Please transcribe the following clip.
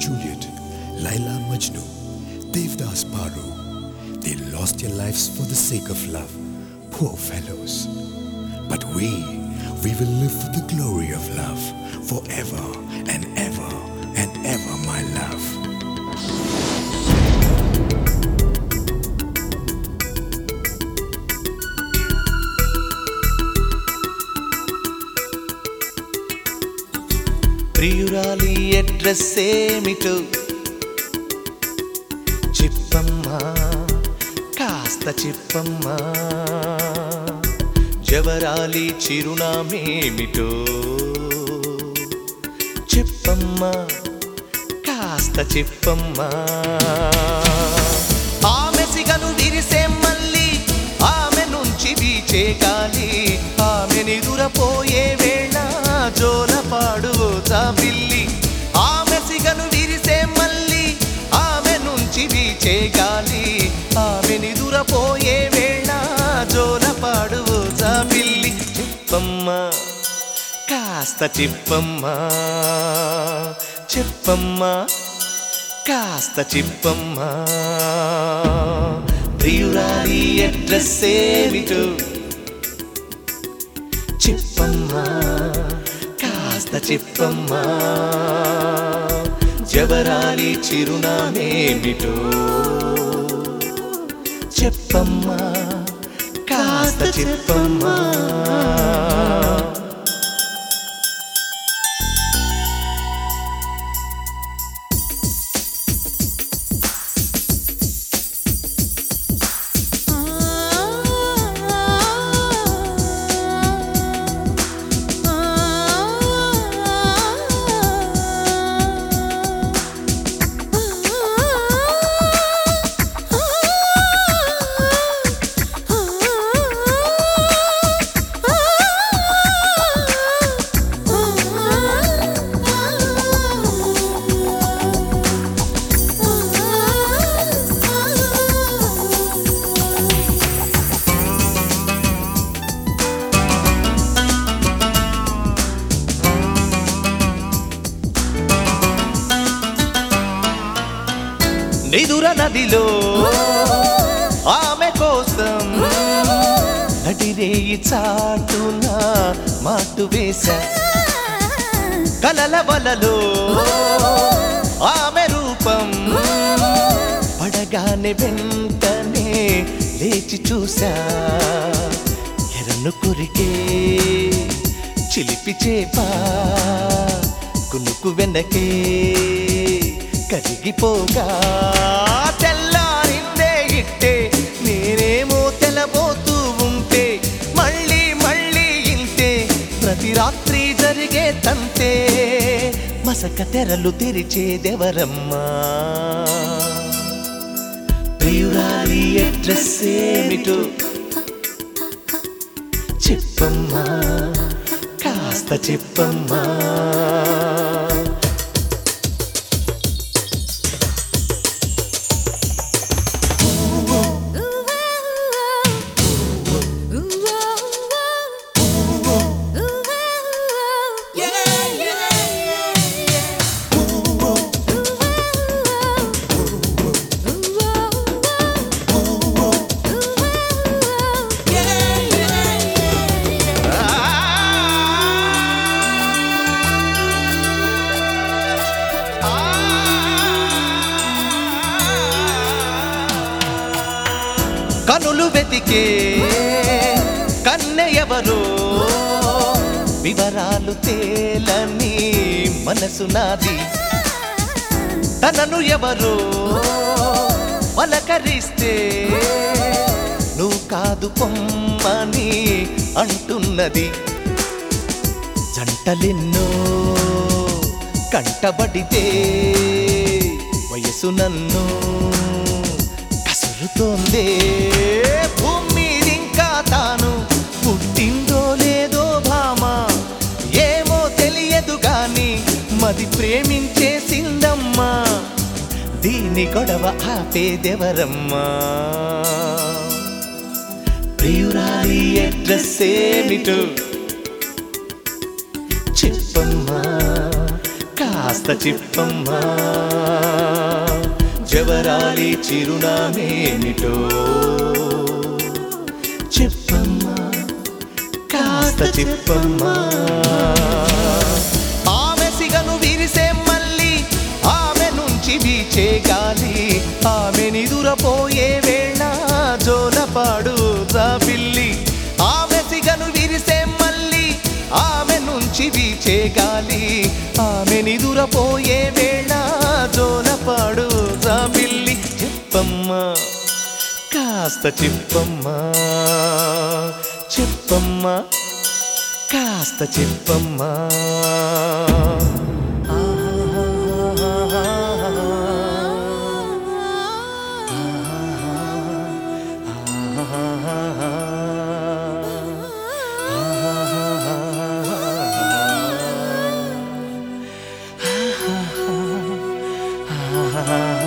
Juliet, Laila Majnu, Devdas Paru. They lost their lives for the sake of love. Poor fellows. But we, we will live for the glory of love forever and ever and ever, my love. ప్రియురాలి address ఏమిటో చెప్పమ్మా కాస్త చెప్పమ్మా జవరాలి చిరునామేమిటో చెప్పమ్మా కాస్త చెప్పమ్మా ఆమె సిగను విరిసే మళ్ళీ ఆమె నుంచి వీచే గాలి ఆమె నిదురపోయే వేళ జోల పాడుతా పిల్లి ఆమె సిగను విరిసే మళ్ళీ ఆమె నుంచి వీచే గాలి ఆమె నిదురపోయే వేళ జోల పాడుతా పిల్లి చెప్పమ్మా కాస్త చెప్పమ్మా చెప్పమ్మా కాస్త చెప్పమ్మా ప్రియురాలి అడ్రస్ ఏమిటో చెప్పమ్మా కాస్త చెప్పమ్మా జవరాలి చిరునామేమిటో చెప్పమ్మా కాస్త చెప్పమ్మా నిదుర నదిలో ఆమె కోసం నడిరేయి చాటున మాటు వేశా కలల వలలో ఆమె రూపం పడగానే వెంటనే లేచి చూసా ఎరను కొరికే చిలిపి చేపా కునుకు వెనకే కరిగిపోగా తెల్లారిందే ఇట్టే నేనేమో తెలబోతూ ఉంటే మళ్ళీ మళ్ళీ ఇంతే ప్రతి రాత్రి జరిగే తంతే మసక తెరలు తెరిచేదెవరమ్మా ప్రియురాలి అడ్రస్ ఏమిటో చెప్పమ్మా కాస్త చెప్పమ్మా కనులు వెతికే కన్నె ఎవరో వివరాలు తేలని మనసు నాది తనను ఎవరో పలకరిస్తే నువ్వు కాదు పొమ్మని అంటున్నది జంటలెన్నో కంటబడితే వయసు నన్ను కసురుతోందే భూమి ఇంకా తాను పుట్టిందో లేదో భామా ఏమో తెలియదు గాని మది ప్రేమించేసిందమ్మా దీని గొడవ ఆపేదెవరమ్మా ప్రియురాలి అడ్రస్ ఏమిటో చెప్పమ్మా కాస్త కాస్త చిప్పమ్మా జవరాలి చిరునామేమిటో చెప్పమ్మా కాస్త చెప్పమ్మా ఆమె సిగను విరిసే మళ్ళీ ఆమె నుంచి వీచే గాలి ఆమె నిదురపోయే వేళ జోలపాడు పిల్లి ఆమె సిగను విరిసే మళ్ళీ ఆమె నుంచి వీచే గాలి ఆమె నిదురపోయే వేళ జోలపాడు పిల్లి చెప్పమ్మా కాస్త చెప్పమ్మా చెప్పమ్మా కాస్త చెప్పమ్మా ఆ